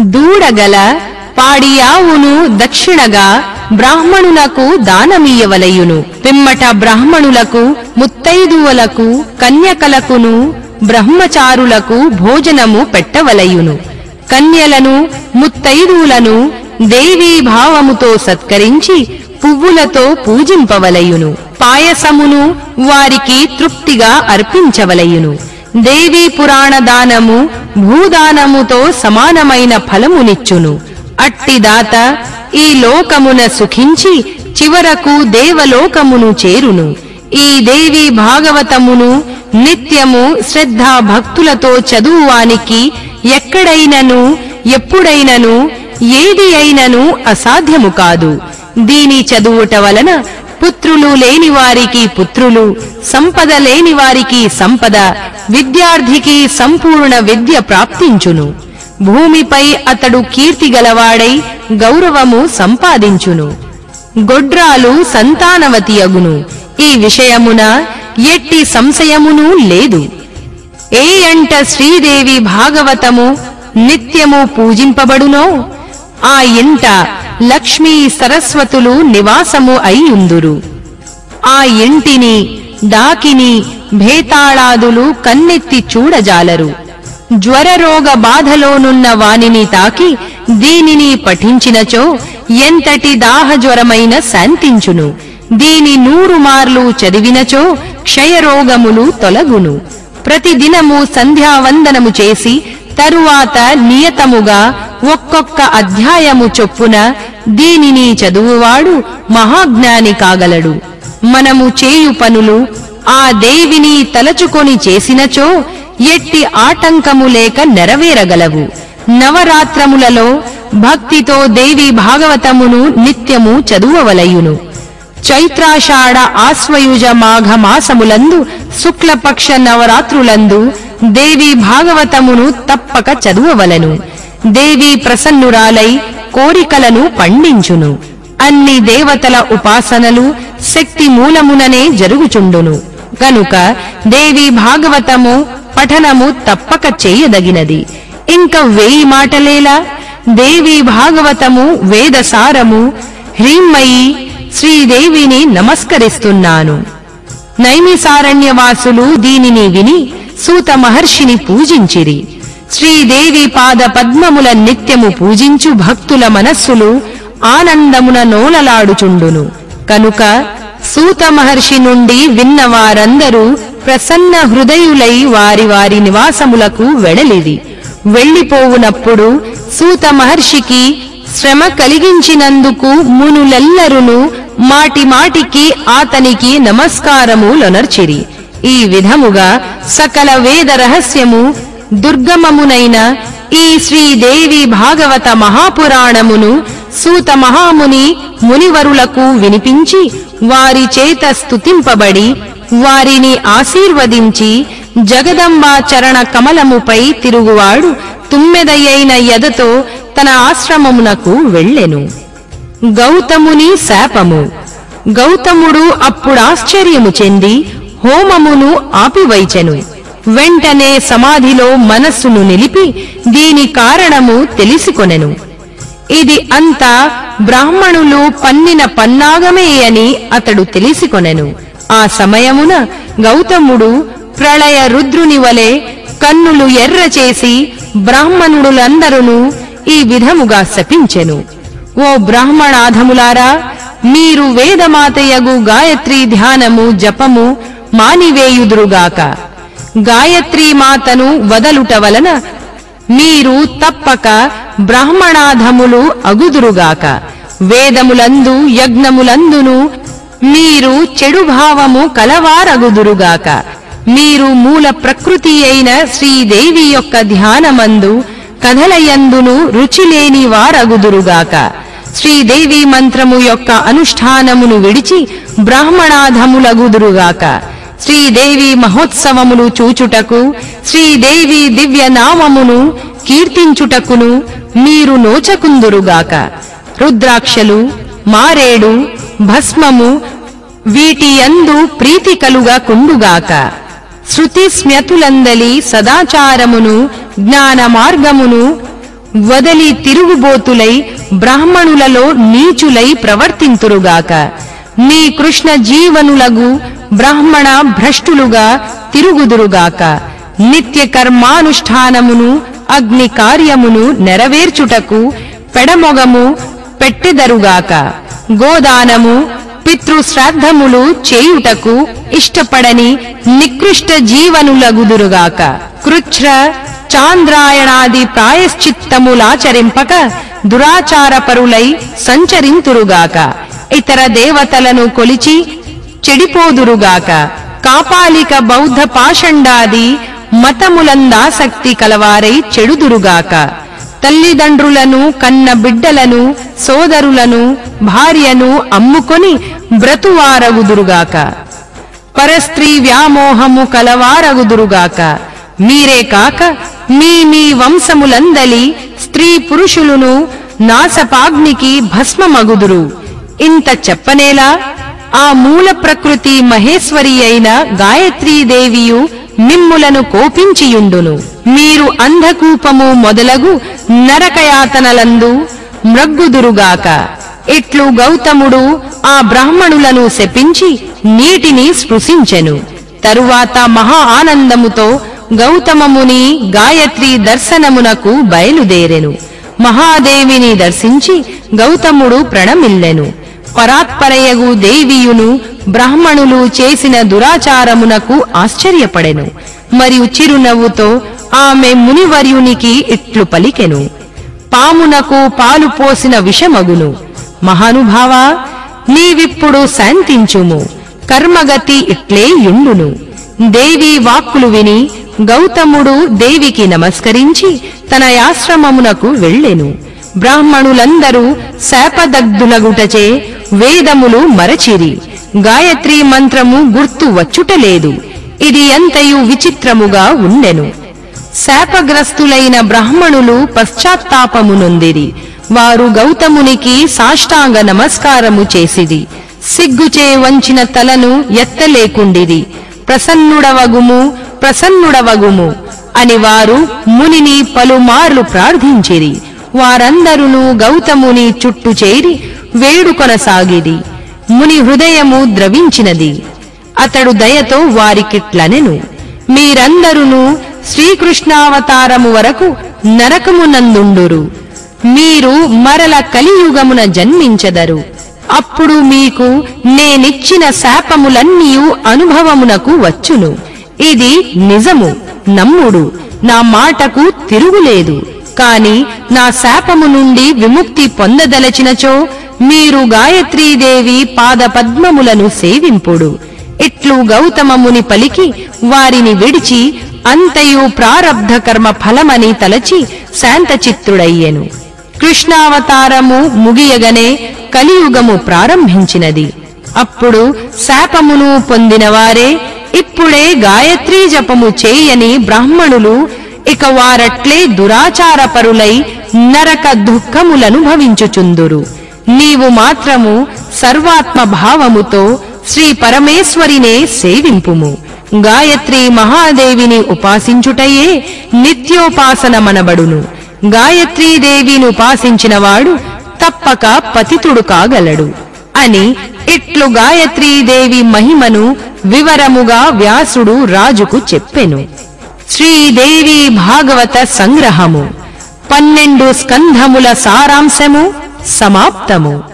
దూడగల పాడియావును దక్షిణగా బ్రాహ్మణులకు దానమీయవలయును పిమ్మట బ్రాహ్మణులకు ముత్తైదువలకు కన్యకలకును బ్రహ్మచారులకు భోజనము పెట్టవలయును కన్యలను ముత్తైదువులను దేవీ భావముతో సత్కరించి పువ్వులతో పూజింపవలయును పాయసమును వారికి తృప్తిగా అర్పించవలయును దేవీ పురాణ దానము భూదానముతో సమానమైన ఫలమునిచ్చును అట్టి దాత ఈ లోకమున సుఖించి చివరకు దేవలోకమును చేరును ఈ దేవి భాగవతమును నిత్యము శ్రద్ధా భక్తులతో చదువువానికి ఎక్కడైనను ఎప్పుడైనను ఏది అయినను అసాధ్యము కాదు దీని చదువుట వలన పుత్రులు లేని వారికి పుత్రులు సంపద లేని వారికి సంపద విద్యార్థికి సంపూర్ణ విద్య ప్రాప్తించును భూమిపై అతడు కీర్తి గలవాడై గౌరవము సంపాదించును గొడ్రాలు సంతానవతి అగును ఈ విషయమున ఎట్టి సంశయమును లేదు ఏ అంట శ్రీదేవి భాగవతము నిత్యము పూజింపబడునో ఆ ఇంట లక్ష్మీ సరస్వతులు నివాసము అయ్యుందురు ఆ ఇంటిని డాకిని భేతాళాదులు కన్నెత్తి చూడజాలరు జ్వరరోగ బాధలోనున్న వానిని తాకి దీనిని పఠించినచో ఎంతటి దాహజ్వరమైన శాంతించును దీని నూరు మార్లు చదివినచో క్షయరోగములు తొలగును ప్రతిదినము సంధ్యావందనము చేసి తరువాత నియతముగా ఒక్కొక్క అధ్యాయము చొప్పున దీనిని చదువువాడు మహాజ్ఞాని కాగలడు మనము చేయు పనులు ఆ దేవిని తలచుకొని చేసినచో ఎట్టి ఆటంకము లేక నెరవేరగలవు నవరాత్రములలో భక్తితో దేవి భాగవతమును నిత్యము చదువవలయును చైత్రాషాఢ ఆశ్వయుజ మాఘ మాసములందు శుక్లపక్ష నవరాత్రులందు దేవి భాగవతమును తప్పక చదువవలను దేవి ప్రసన్నురాలై కోరికలను పండించును అన్ని దేవతల ఉపాసనలు శక్తి మూలముననే జరుగుచుండును గనుక దేవి భాగవతము పఠనము తప్పక చేయదగినది ఇంక వేయి మాటలేలా దేవి భాగవతము వేదసారము హ్రీమ్మయి శ్రీదేవిని నమస్కరిస్తున్నాను నైమిసారణ్యవాసులు దీనిని విని సూత మహర్షిని పూజించిరి శ్రీదేవి పాద పద్మముల నిత్యము పూజించు భక్తుల మనస్సులు ఆనందమున నోలలాడుచుండును కనుక సూత మహర్షి నుండి విన్న వారందరూ ప్రసన్న హృదయులై వారి వారి నివాసములకు వెడలిది వెళ్లిపోవునప్పుడు సూత మహర్షికి శ్రమ కలిగించినందుకు మునులెల్లరును మాటి మాటికి ఆతనికి నమస్కారములొనర్చిరి ఈ విధముగా సకల వేద రహస్యము దుర్గమమునైన ఈ శ్రీదేవి భాగవత మహాపురాణమును సూత మహాముని మునివరులకు వినిపించి వారి చేత స్తుతింపబడి వారిని ఆశీర్వదించి జగదంబా చరణ కమలముపై తిరుగువాడు తుమ్మెదయైన ఎదతో తన ఆశ్రమమునకు వెళ్ళెను గౌతముని శాపము గౌతముడు అప్పుడాశ్చర్యము చెంది హోమమును ఆపివైచెను వెంటనే సమాధిలో మనస్సును నిలిపి దీని కారణము తెలిసికొనెను ఇది అంతా బ్రాహ్మణులు పన్నిన పన్నాగమే అని అతడు తెలిసికొనెను ఆ సమయమున గౌతముడు ప్రళయ రుద్రుని వలె కన్నులు ఎర్ర చేసి బ్రాహ్మణులందరూ ఈ విధముగా శపించెను ఓ బ్రాహ్మణాధములారా మీరు వేదమాతయగు గాయత్రీ ధ్యానము జపము మానివేయుదురుగాక గాయత్రీ మాతను వదలుట వలన మీరు తప్పక బ్రాహ్మణాధములు అగుదురుగాక వేదములందు యజ్ఞములందును మీరు చెడు భావము కలవారగుదురుగాక మీరు మూల ప్రకృతి అయిన శ్రీదేవి యొక్క ధ్యానమందు కథలయందును రుచిలేని వారగుదురుగాక శ్రీదేవి మంత్రము యొక్క అనుష్ఠానమును విడిచి బ్రాహ్మణాధములగుదురుగాక శ్రీదేవి మహోత్సవములు చూచుటకు శ్రీదేవి దివ్య నామమును కీర్తించుటకును మీరు నోచకుందురుగాక రుద్రాక్షలు మారేడు భస్మము వీటి యందు ప్రీతి కలుగా కుండుగాక శృతి స్మ్యతులందలి సదాచారమును జ్ఞాన మార్గమును వదలి తిరుగుబోతులై బ్రాహ్మణులలో నీచులై ప్రవర్తింతురుగాక మీ కృష్ణ జీవనులగు బ్రాహ్మణ భ్రష్టులుగా తిరుగుదురుగాక నిత్య కర్మానుష్ఠానమును అగ్ని కార్యమును నెరవేర్చుటకు పెడమొగము పెట్టెదరుగాక గోదానము పితృశ్రాద్ధములు చేయుటకు ఇష్టపడని నికృష్ట జీవనులగుదురుగాక కృచ్ఛ్ర చాంద్రాయణాది ప్రాయశ్చిత్తములాచరింపక దురాచారపరులై సంచరింతురుగాక ఇతర దేవతలను కొలిచి చెడిపోదురుగాక కాపాలిక బౌద్ధ పాషండాది మతములందాసక్తి కలవారై చెడుదురుగాక తల్లిదండ్రులను కన్న బిడ్డలను సోదరులను భార్యను అమ్ముకొని బ్రతువారగుదురుగాక పరస్త్రీ వ్యామోహము కలవారగుదురుగాక మీరే కాక మీ మీ వంశములందలి స్త్రీ పురుషులను నాసపాగ్నికి భస్మమగుదురు ఇంత చెప్పనేలా ఆ మూల ప్రకృతి మహేశ్వరి అయిన గాయత్రీదేవియు మిమ్ములను కోపించియుండును మీరు అంధకూపము మొదలగు నరకయాతనలందు మ్రగ్గుదురుగాక ఇట్లు గౌతముడు ఆ బ్రాహ్మణులను శపించి నీటిని స్పృశించెను తరువాత మహా ఆనందముతో గౌతమముని గాయత్రి దర్శనమునకు బయలుదేరెను మహాదేవిని దర్శించి గౌతముడు ప్రణమిల్లెను పరాత్పరయగు దేవియును బ్రాహ్మణులు చేసిన దురాచారమునకు ఆశ్చర్యపడెను మరియు చిరునవ్వుతో ఆమె మునివర్యునికి ఇట్లు పలికెను పామునకు పాలు పోసిన విషమగును మహానుభావా నీవిప్పుడు శాంతించుము కర్మగతి ఇట్లే యుండును దేవి వాక్కులు విని గౌతముడు దేవికి నమస్కరించి తన ఆశ్రమమునకు వెళ్ళెను బ్రాహ్మణులందరూ శాపదగ్ధులగుటచే వేదములు మరచిరి గాయత్రీ మంత్రము గుర్తు వచ్చుటలేదు ఇది ఎంతయు విచిత్రముగా ఉండెను శాపగ్రస్తులైన బ్రాహ్మణులు పశ్చాత్తాపమునొందిరి వారు గౌతమునికి సాష్టాంగ నమస్కారము చేసిది సిగ్గుచే వంచిన తలను ఎత్తలేకుండిరి ప్రసన్నుడవగుము ప్రసన్నుడవగుము అని వారు మునిని పలుమార్లు ప్రార్థించిరి వారందరును గౌతముని చుట్టు చేరి వేడుకొనసాగిరి ముని హృదయము ద్రవించినది అతడు దయతో వారికిట్లనెను మీరందరును శ్రీకృష్ణావతారము వరకు నరకమునందుండురు మీరు మరల కలియుగమున జన్మించదరు అప్పుడు మీకు నేనిచ్చిన శాపములన్నీయు అనుభవమునకు వచ్చును ఇది నిజము నమ్ముడు నా మాటకు తిరుగులేదు కాని నా శాపము నుండి విముక్తి పొందదలచినచో మీరు గాయత్రీదేవి పాదపద్మములను సేవింపుడు ఇట్లు గౌతమముని పలికి వారిని విడిచి అంతయు ప్రారబ్ధ కర్మ ఫలమని తలచి శాంతచిత్తుడయ్యెను కృష్ణావతారము ముగియగనే కలియుగము ప్రారంభించినది అప్పుడు శాపమును పొందినవారే ఇప్పుడే గాయత్రీ జపము చేయని బ్రాహ్మణులు ఇక వారట్లే దురాచారపరులై నరక దుఃఖములనుభవించుచుందురు నీవు మాత్రము సర్వాత్మ భావముతో శ్రీ పరమేశ్వరినే సేవింపుము గాయత్రి మహాదేవిని ఉపాసించుటయే నిత్యోపాసన మనబడును గాయత్రీదేవిని ఉపాసించినవాడు తప్పక పతితుడు కాగలడు అని ఇట్లు గాయత్రీదేవి మహిమను వివరముగా వ్యాసుడు రాజుకు చెప్పెను శ్రీదేవి భాగవత సంగ్రహము పన్నెండు స్కంధముల సారాంశము సమాప్తము